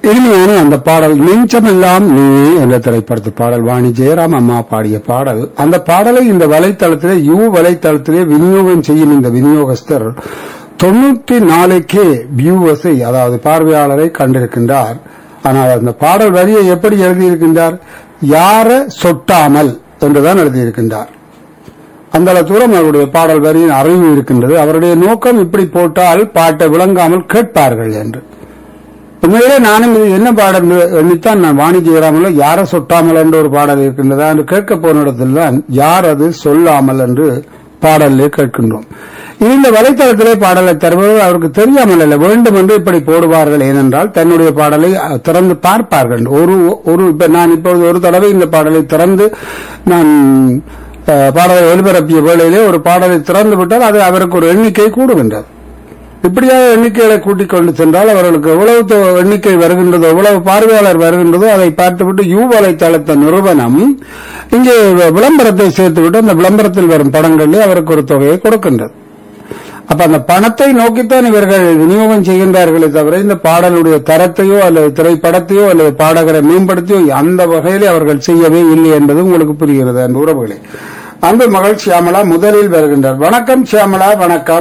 இனிமையான அந்த பாடல் நெஞ்சமெல்லாம் நீ என்ற திரைப்படத்து பாடல் வாணி ஜெயராம் அம்மா பாடிய பாடல் அந்த பாடலை இந்த வலைத்தளத்திலே யூ வலைத்தளத்திலே விநியோகம் செய்யும் இந்த விநியோகஸ்தர் தொண்ணூத்தி நாலுக்கே வியூவர்ஸை அதாவது பார்வையாளரை கண்டிருக்கின்றார் ஆனால் அந்த பாடல் வரியை எப்படி எழுதியிருக்கின்றார் யார சொட்டாமல் என்றுதான் எழுதியிருக்கின்றார் அந்த அளவு தூரம் அவருடைய பாடல் வரியின் அறிவு இருக்கின்றது அவருடைய நோக்கம் இப்படி போட்டால் பாட்டை விளங்காமல் கேட்பார்கள் என்று உண்மையிலே நானும் இது என்ன பாடல் எண்ணித்தான் நான் வாணி ஜெயராமல யார சொட்டாமல் என்று ஒரு பாடல் இருக்கின்றதா என்று கேட்க போன இடத்தில் தான் யார் அது சொல்லாமல் என்று பாடலே கேட்கின்றோம் இது இந்த வலைத்தளத்திலே பாடலை தருவது அவருக்கு தெரியாமல் அல்ல வேண்டும் என்று இப்படி போடுவார்கள் ஏனென்றால் தன்னுடைய பாடலை அஹ், திறந்து பார்ப்பார்கள் ஒரு ஒரு இப்ப நான் இப்பொழுது ஒரு தடவை இந்த பாடலை திறந்து நான் அஹ், பாடலை ஒலிபரப்பிய வேளையிலே ஒரு பாடலை திறந்து விட்டால் அது அவருக்கு ஒரு எண்ணிக்கை கூடுகின்றது இப்படியாக எண்ணிக்கைகளை கூட்டிக் கொண்டு சென்றால் அவர்களுக்கு எவ்வளவு தொ- எண்ணிக்கை வருகின்றதோ எவ்வளவு பார்வையாளர் வருகின்றதோ அதை பார்த்துவிட்டு யூ வலைத்தளத்த நிறுவனம் இங்கே வ- விளம்பரத்தை சேர்த்துவிட்டு அந்த விளம்பரத்தில் வரும் படங்களில் அவருக்கு ஒரு தொகையை கொடுக்கின்றது அப்ப அந்த பணத்தை நோக்கித்தான் இவர்கள் விநியோகம் செய்கின்றார்களே தவிர இந்த பாடலுடைய தரத்தையோ அல்லது திரைப்படத்தையோ அல்லது பாடகரை மேம்படுத்தியோ அந்த வகையிலே அவர்கள் செய்யவே இல்லை என்பது உங்களுக்கு புரிகிறது அந்த உறவுகளே அன்பு மகள் சியாமலா முதலில் வருகின்றார் வணக்கம் சியாமலா வணக்கம்